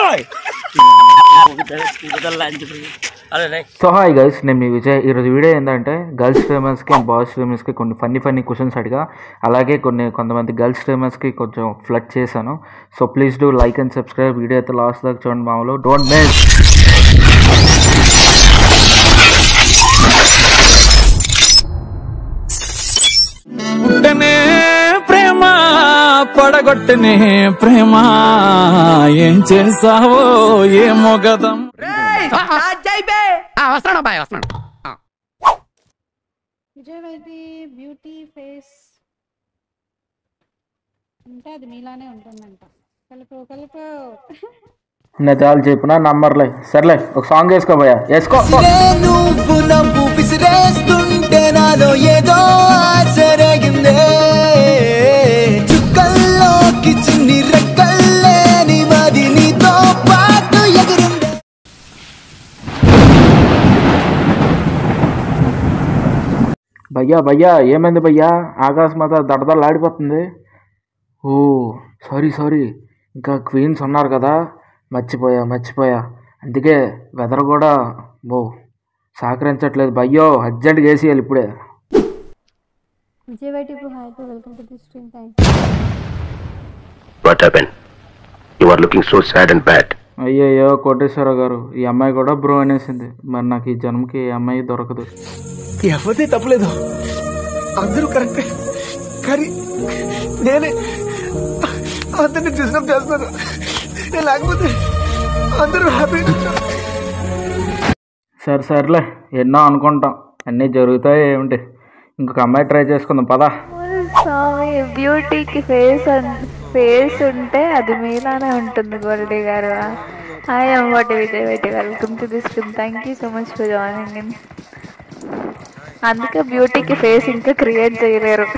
So hi guys నేను మీ విజయ్ ఈరోజు video ఏంటంటే గర్ల్స్ ఫేమస్కి అండ్ బాయ్స్ ఫేమస్కి కొన్ని ఫన్నీ ఫన్నీ క్వశ్చన్స్ అడిగా అలాగే కొన్ని కొంతమంది గర్ల్స్ ఫేమస్కి కొంచెం ఫ్లడ్ చేశాను so please do like and subscribe video అయితే లాస్ట్ దాకా చూడండి మామూలు డోంట్ మిస్ పుట్టనే ప్రేమ పడగొట్టనే ప్రేమ ఏం చేసావో ఏ మొగదం వస్తాను బాయ్ వస్తాను విజయవైతి బ్యూటీ ఫేస్ అంటే అది మీలానే ఉంటుందంట కలుపు కలుపు నేను చాలా చెప్పిన నంబర్లే సర్లే ఒక సాంగ్ వేసుకోబోయా వేసుకో నువ్వు నవ్వు విసిరేస్తుంటే నాలో ఏదో ఆశరగిందే చుక్కల్లోకి చిన్ని రెక్కల్లేని మది నీతో పాటు ఎగిరిందే భయ్యా భయ్యా ఏమైంది భయ్యా ఆకాశం అంతా దడదలాడిపోతుంది ఓ సారీ సారీ ఇంకా క్వీన్స్ ఉన్నారు కదా మర్చిపోయా మర్చిపోయా అందుకే వెదర్ కూడా ఓ సహకరించట్లేదు భయ్యో అర్జెంట్గా వేసేయాలి ఇప్పుడే విజయవైటి ఇప్పుడు hi welcome to the stream thank What happened? You are looking so sad and bad. అయ్యయ్యో కోటేశ్వరరావు గారు ఈ అమ్మాయి కూడా బ్రో అనేసింది మరి నాకు ఈ జన్మకి ఈ అమ్మాయి దొరకదు ఎవరిది తప్పలేదు అందరూ కరెక్టే కానీ నేనే అందరిని డిస్టర్బ్ చేస్తున్నాను నేను లేకపోతే అందరూ హ్యాపీ సరే సర్లే ఎన్నో అనుకుంటాం అన్నీ జరుగుతాయి ఏమిటి ఇంకొక అమ్మాయి ట్రై చేసుకుందాం పదా స్వామి బ్యూటీకి ఫేస్ ఫేస్ ఉంటే అది మీలానే ఉంటుంది గోల్డీ గారు హాయ్ అమ్మటి Vijay YT welcome to this stream thank you so much for joining in అందుకే బ్యూటీకి ఫేస్ ఇంకా క్రియేట్ చేయలేరు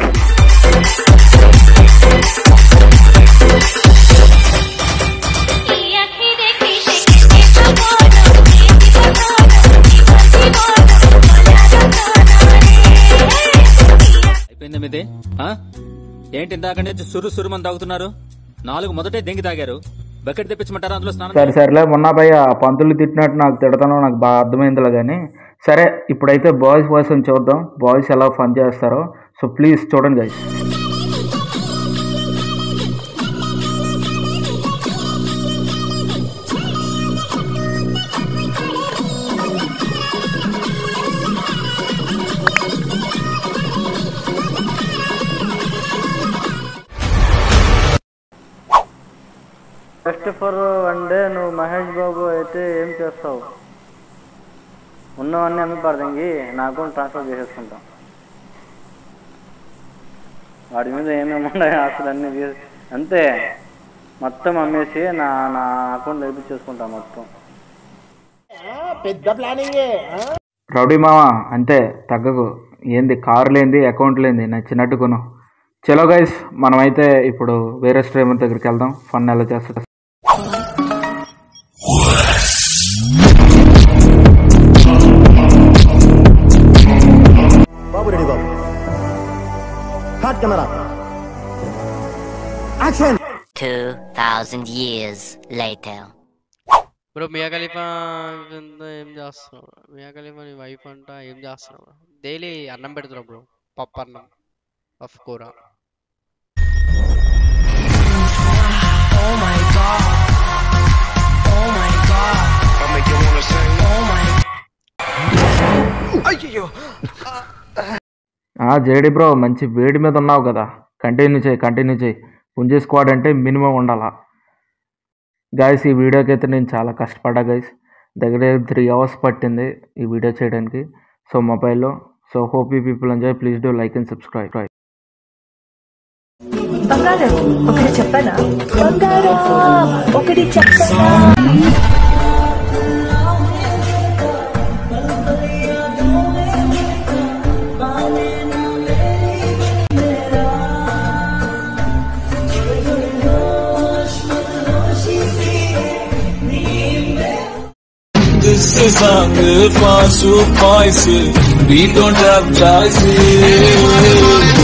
అయిపోయింది మీది ఆ? ఏంటి ఇందాక నుంచి సురు సురు మంది తాగుతున్నారు నాలుగు మొదటే దెంగి తాగారు బకెట్ తెప్పించమంటారా అందులో స్నానం సరే సరేలే మొన్న భయ్య పంతులు తిట్టినట్టు నాకు తిడతానో నాకు బాగా అర్థమైందిలే కానీ సరే ఇప్పుడైతే బాయ్స్ వర్షన్ చూద్దాం బాయ్స్ ఎలా ఫన్ చేస్తారో సో ప్లీజ్ చూడండి guys first for one day నువ్వు మహేష్ బాబు అయితే ఏం చేస్తావు ఉన్నవన్నీ అమ్మి పడదంగి నా అకౌంట్ ట్రాన్స్ఫర్ చేసేసుకుంటాం వాడి మీద ఏమేమి ఉన్నాయి ఆస్తులు అన్నీ తీసి అంతే మొత్తం అమ్మేసి నా నా అకౌంట్ వేపించేసుకుంటాం మొత్తం పెద్ద ప్లానింగ్ రౌడీ మామ అంతే తగ్గకు ఏంది కారు లేంది అకౌంట్ లేంది నచ్చినట్టు కొను చలో గైస్ మనమైతే ఇప్పుడు వేరే స్ట్రీమర్ దగ్గరికి వెళ్దాం ఫన్ ఎలా చేస్తారు బాబు రెడీ బాబు hot camera action 2000 years later. Bro Mia Khalifa ఏం చేస్తున్నావు మియా ఖలీఫా నీ వైఫ్ అంట ఏం చేస్తున్నావు డైలీ అన్నం పెడుతున్నావు బ్రో పప్పు అన్నం పప్పు కూర ఆ జేడి బ్రో మంచి వేడి మీద ఉన్నావు కదా కంటిన్యూ చేయి కంటిన్యూ చేయి పుంజే స్క్వాడ్ అంటే మినిమం ఉండాలా గాయస్ ఈ వీడియోకి అయితే నేను చాలా కష్టపడ్డా గైస్ దగ్గర దగ్గర త్రీ అవర్స్ పట్టింది ఈ వీడియో చేయడానికి సో మొబైల్లో so hope you people enjoy please do like and subscribe బంగారం ఒకటి చెప్పనా బంగారం ఒకటి చెప్పనా This is song for super boys. We don't have choices.